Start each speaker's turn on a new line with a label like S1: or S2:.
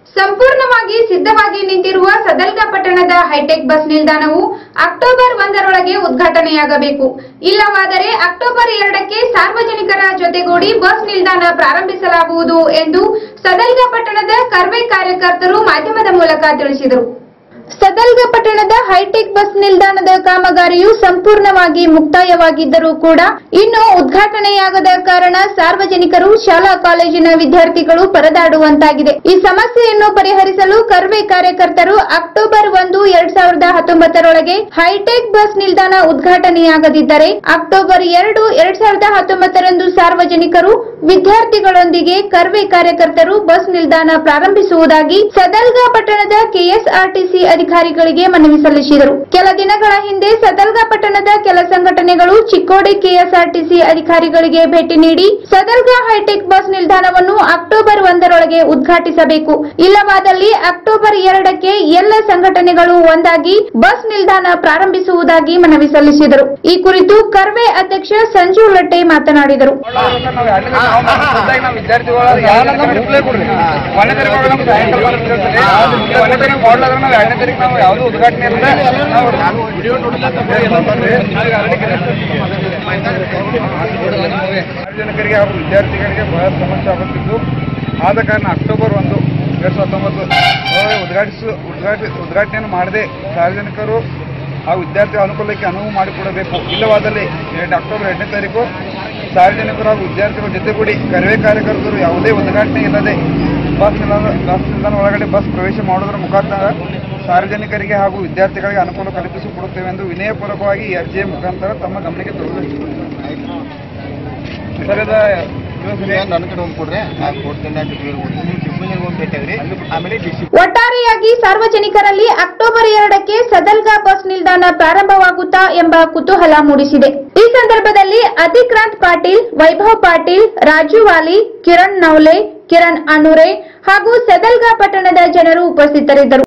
S1: ಸಂಪೂರ್ಣವಾಗಿ ಸಿದ್ಧವಾಗಿ ನಿಂತಿರುವ ಸದಲ್ಗ ಪಟ್ಟಣದ ಹೈಟೆಕ್ ಬಸ್ ನಿಲ್ದಾಣವು ಅಕ್ಟೋಬರ್ ಒಂದರೊಳಗೆ ಉದ್ಘಾಟನೆಯಾಗಬೇಕು ಇಲ್ಲವಾದರೆ ಅಕ್ಟೋಬರ್ ಎರಡಕ್ಕೆ ಸಾರ್ವಜನಿಕರ ಜೊತೆಗೂಡಿ ಬಸ್ ನಿಲ್ದಾಣ ಪ್ರಾರಂಭಿಸಲಾಗುವುದು ಎಂದು ಸದಲ್ಗ ಪಟ್ಟಣದ ಕರ್ವೆ ಕಾರ್ಯಕರ್ತರು ಮಾಧ್ಯಮದ ಮೂಲಕ ತಿಳಿಸಿದರು ಸದಲ್ಗ ಪಟ್ಟಣದ ಹೈಟೆಕ್ ಬಸ್ ನಿಲ್ದಾಣದ ಕಾಮಗಾರಿಯು ಸಂಪೂರ್ಣವಾಗಿ ಮುಕ್ತಾಯವಾಗಿದ್ದರೂ ಕೂಡ ಇನ್ನು ಉದ್ಘಾಟನೆಯಾಗದ ಕಾರಣ ಸಾರ್ವಜನಿಕರು ಶಾಲಾ ಕಾಲೇಜಿನ ವಿದ್ಯಾರ್ಥಿಗಳು ಪರದಾಡುವಂತಾಗಿದೆ ಈ ಸಮಸ್ಯೆಯನ್ನು ಪರಿಹರಿಸಲು ಕರ್ವೆ ಕಾರ್ಯಕರ್ತರು ಅಕ್ಟೋಬರ್ ಒಂದು ಎರಡ್ ಸಾವಿರದ ಹತ್ತೊಂಬತ್ತರೊಳಗೆ ಹೈಟೆಕ್ ಬಸ್ ನಿಲ್ದಾಣ ಉದ್ಘಾಟನೆಯಾಗದಿದ್ದರೆ ಅಕ್ಟೋಬರ್ ಎರಡು ಎರಡ್ ಸಾವಿರದ ಹತ್ತೊಂಬತ್ತರಂದು ಸಾರ್ವಜನಿಕರು ವಿದ್ಯಾರ್ಥಿಗಳೊಂದಿಗೆ ಕರ್ವೆ ಕಾರ್ಯಕರ್ತರು ಬಸ್ ನಿಲ್ದಾಣ ಪ್ರಾರಂಭಿಸುವುದಾಗಿ ಸದಲ್ಗ ಪಟ್ಟಣದ ಕೆಎಸ್ಆರ್ಟಿಸಿ ಅಧಿಕಾರಿಗಳಿಗೆ ಮನವಿ ಸಲ್ಲಿಸಿದರು ಕೆಲ ದಿನಗಳ ಹಿಂದೆ ಸದಲ್ಗ ಪಟ್ಟಣದ ಕೆಲ ಸಂಘಟನೆಗಳು ಚಿಕ್ಕೋಡಿ ಕೆಎಸ್ಆರ್ಟಿಸಿ ಅಧಿಕಾರಿಗಳಿಗೆ ಭೇಟಿ ನೀಡಿ ಸದಲ್ಗ ಹೈಟೆಕ್ ಬಸ್ ನಿಲ್ದಾಣವನ್ನು ಅಕ್ಟೋಬರ್ ಒಂದರೊಳಗೆ ಉದ್ಘಾಟಿಸಬೇಕು ಇಲ್ಲವಾದಲ್ಲಿ ಅಕ್ಟೋಬರ್ ಎರಡಕ್ಕೆ ಎಲ್ಲ ಸಂಘಟನೆಗಳು ಒಂದಾಗಿ ಬಸ್ ನಿಲ್ದಾಣ ಪ್ರಾರಂಭಿಸುವುದಾಗಿ ಮನವಿ ಸಲ್ಲಿಸಿದರು ಈ ಕುರಿತು ಕರ್ವೆ ಅಧ್ಯಕ್ಷ ಸಂಜು ಲಟ್ಟೆ ಮಾತನಾಡಿದರು
S2: ನಾವು ವಿದ್ಯಾರ್ಥಿಗಳು ಯಾರನ್ನ ರಿಪ್ಲೈ ಕೊಡ್ರಿ ಒಂದನೇ ತಾರೀಕು ಒಳಗೆ ನಮ್ಗೆ ಸಾಯಂಕಾಲ ಬರುತ್ತೆ ಹೇಳ್ತಾರೆ. ಒಂದನೇ ತಾರೀಕು ಮಾಡಲಾದ್ರೆ ನಾವು ಎರಡನೇ ತಾರೀಕು ನಾವು ಯಾವುದು ಉದ್ಘಾಟನೆ ಇರುತ್ತೆ ನಾವು ಸಾರ್ವಜನಿಕರಿಗೆ ಹಾಗೂ ವಿದ್ಯಾರ್ಥಿಗಳಿಗೆ ಬಹಳ ಸಮಸ್ಯೆ ಆಗುತ್ತಿದ್ದು ಆದ ಕಾರಣ ಅಕ್ಟೋಬರ್ ಒಂದು ಎರಡ್ ಸಾವಿರದ ಹತ್ತೊಂಬತ್ತು ಒಳಗೆ ಉದ್ಘಾಟಿಸು ಉದ್ಘಾಟಿ ಉದ್ಘಾಟನೆಯನ್ನು ಮಾಡದೆ ಸಾರ್ವಜನಿಕರು ಹಾಗೂ ವಿದ್ಯಾರ್ಥಿಗಳ ಅನುಕೂಲಕ್ಕೆ ಅನುವು ಮಾಡಿಕೊಡಬೇಕು ಇಲ್ಲವಾದಲ್ಲಿ ಎರಡು ಅಕ್ಟೋಬರ್ ಎರಡನೇ ತಾರೀಕು ಸಾರ್ವಜನಿಕರು ಹಾಗೂ ವಿದ್ಯಾರ್ಥಿಗಳ ಜೊತೆಗೂಡಿ ಕರವೇ ಕಾರ್ಯಕರ್ತರು ಯಾವುದೇ ಉದ್ಘಾಟನೆ ಇಲ್ಲದೆ ಬಸ್ ನಿಲ್ದಾಣ ಬಸ್ ನಿಲ್ದಾಣ ಒಳಗಡೆ ಬಸ್ ಪ್ರವೇಶ ಮಾಡುವುದರ ಮುಖಾಂತರ ಸಾರ್ವಜನಿಕರಿಗೆ ಹಾಗೂ ವಿದ್ಯಾರ್ಥಿಗಳಿಗೆ ಅನುಕೂಲ ಕಲ್ಪಿಸಿಕೊಡುತ್ತೇವೆ ಎಂದು ವಿನಯಪೂರ್ವಕವಾಗಿ ಈ ಅರ್ಜಿಯ ಮುಖಾಂತರ ತಮ್ಮ ಗಮನಕ್ಕೆ ತರುವುದು ಸರ್ ಇದು ಯೋಜನೆ
S3: ನನ್ನ ಕಡೆ ಒಂದು ಕೊಡ್ರೆ ನಾನು ಕೊಡ್ತೇನೆ ನಾನು ನೀವು ಟಿಪ್ಪಣಿಗೆ ಒಂದು ಭೇಟಿಯಾಗ್ರಿ ಆಮೇಲೆ ಡಿಸಿ
S1: ಒಟ್ಟಾರೆಯಾಗಿ ಸಾರ್ವಜನಿಕರಲ್ಲಿ ಅಕ್ಟೋಬರ್ ಎರಡಕ್ಕೆ ಸದಲ್ಗಾ ಬಸ್ ನಿಲ್ದಾಣ ಪ್ರಾರಂಭವಾಗುತ್ತಾ ಎಂಬ ಕುತೂಹಲ ಮೂಡಿಸಿದೆ ಈ ಸಂದರ್ಭದಲ್ಲಿ ಅಧಿಕ್ರಾಂತ್ ಪಾಟೀಲ್ ವೈಭವ್ ಪಾಟೀಲ್ ರಾಜು ವಾಲಿ ಕಿರಣ್ ನವಲೆ ಕಿರಣ್ ಅನುರೆ ಹಾಗೂ ಸದಲ್ಗಾ ಪಟ್ಟಣದ ಜನರು ಉಪಸ್ಥಿತರಿದ್ದರು